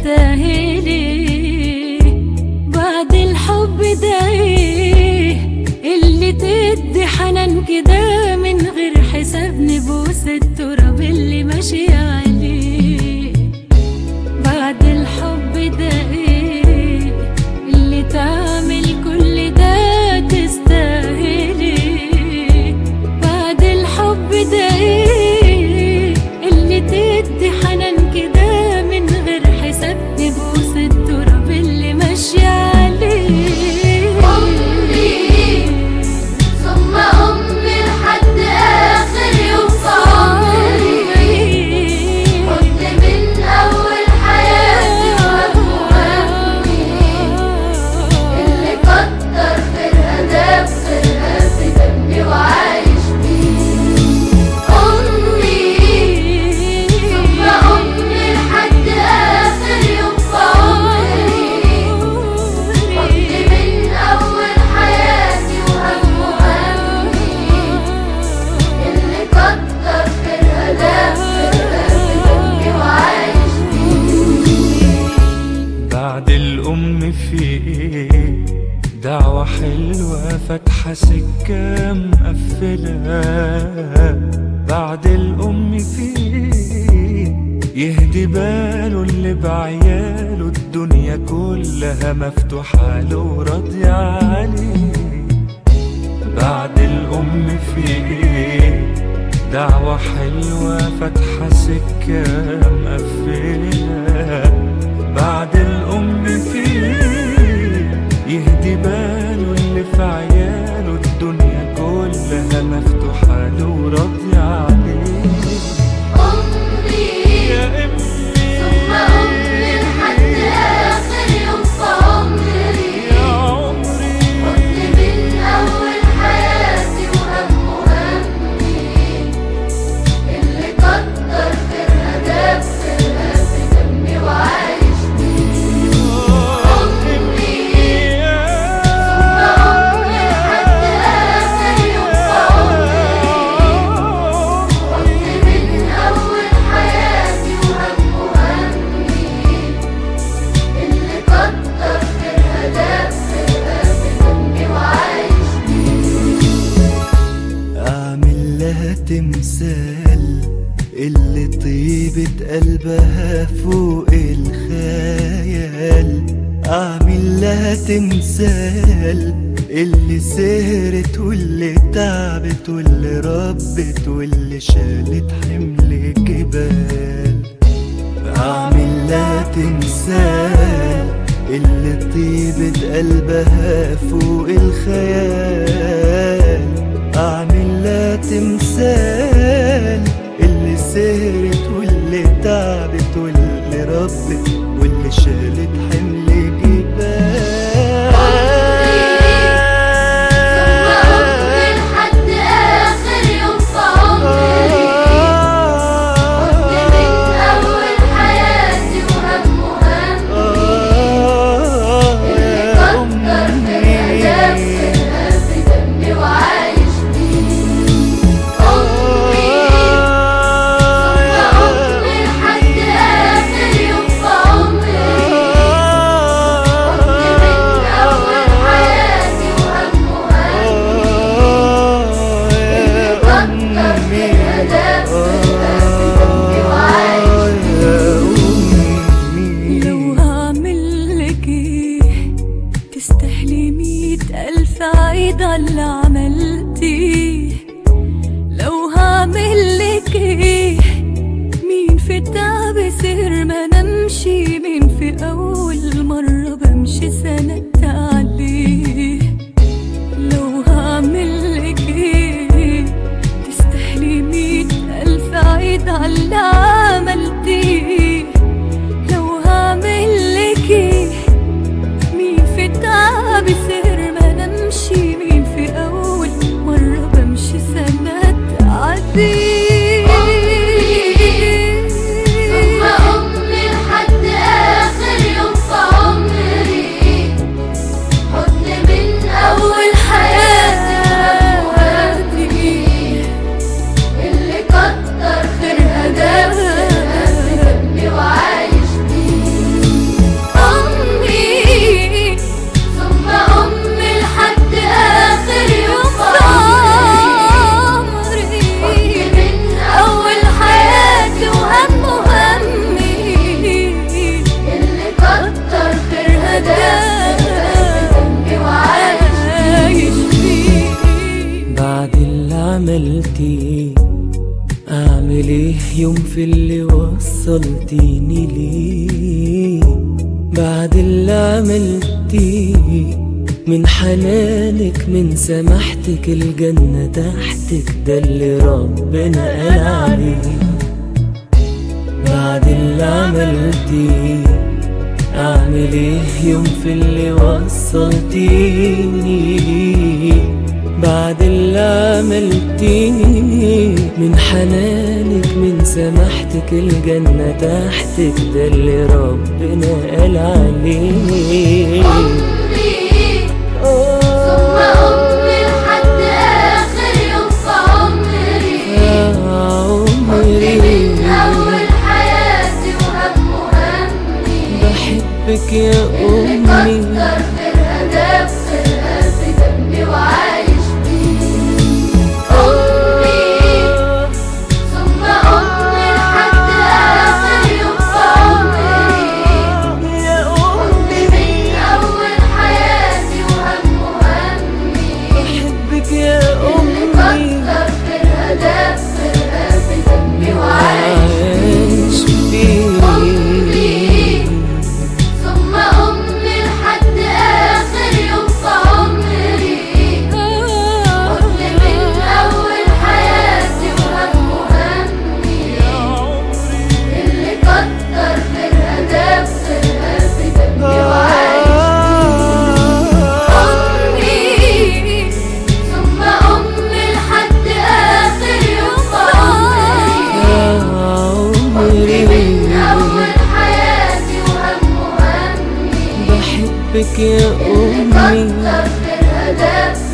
تستاهلي بعد الحب ده ايه اللي تدي حنان كده من غير حساب نبوس التراب اللي ماشي عليه بعد الحب ده ايه اللي تعمل كل ده تستاهلي بعد الحب ده ايه اللي تدي حنان كده من غير حساب نبوس التراب اللي ماشي عليه أمي ثم أمي لحد آخر يوم في عمري كنت من أول حياتي وهمي اللي كتر خيرها ده بخيرها في دمي وعايش بيه أمي ثم أمي لحد آخر يوم في عمري كنت من أول حياتي وهم وهمي اللي كتر خيرها ده خيرها في دمي وعايش بعد الأم في إيه دعوة حلوة فاتحة سكة مقفلة بعد الأم في إيه يهدي باله اللي بعياله الدنيا كلها مفتوحة له وراضية عليه بعد الأم في إيه دعوة حلوة فاتحة سكة مقفلة بعد الأم في يهدي باله اللي في عياله الدنيا كلها مفتوحة له وراضية عليه أمي يا أمي ثم أمي لحد آخر يوم في عمري يا عمري كنت من أول حياتي وهم وهمي اللي كتر خيرها ده بخيرها في دمي وعايش بيه أمي ثم أمي لحد آخر يوم في عمري كنت من أول حياتي وهم وهمي اللي كتر خيرها ده بخيرها في دمي وعايش أعمل لها تمثال اللي طيبة قلبها فوق الخيال أعمل لها تمثال اللي سهرت واللي تعبت واللي ربت واللي شالت حمل جبال أعمل لها تمثال اللي طيبة قلبها فوق الخيال أعمل لها تمثال اللي سهرت واللي تعبت واللي ربت واللي شالت حمل جبال ثم أمي لحد آخر يوم في عمري كنت من أول حياتي وهم وهمي اللي كتر خيرها ده بخيرها في دمي وعايش بيه أمي ثم أمي لحد آخر يوم في عمري كنت من أول حياتي وهم وهمي اللي كتر خيرها ده بخيرها في دمي وعايش لو هعمل لك ايه تستاهلي مية ألف عيد على اللي عملتيه لو هعمل لك ايه مين في التعب سهر ما نمشي مين في أول مرة بمشي سند عليه لو هعمل لك ايه تستاهلي مية ألف عيد على اللي عملتيه لو هعمل لك ايه مين في التعب سهر ما نمشي مين في أول مرة بمشي سنة تعدي ثم أمي لحد آخر يوم يوم في اللي وصلتيني ليه بعد اللي عملتيه من حنانك من سماحتك الجنة تحتك ده اللي ربنا قال عليه بعد اللي عملتيه اعمل ايه يوم في اللي وصلتيني ليه بعد اللي عملتيه من حنانك من سماحتك الجنة تحتك ده اللي ربنا قال عليه أمي ثم أمي لحد آخر يوم في عمري يا حبي من عمري أول حياتي وهم همي بحبك يا اللي أمي كتر خيرها داب خيرها في دمي وعايش بيه أمي ثم أمي لحد آخر يوم في عمري يا حبي من أول حياتي وهم همي بحبك يا اللي أمي كتر خيرها داب خيرها في دمي وعايش عايش بيه ثم أمي لحد آخر يوم في عمري حضن من أول حياتي وهم همي اللي كتر خيرها داب خيرها في دمي وعايش أمي ثم أمي لحد آخر يوم في عمري يا حضن من عمري أول حياتي وهم همي بحبك يا اللي أمي كتر خيرها داب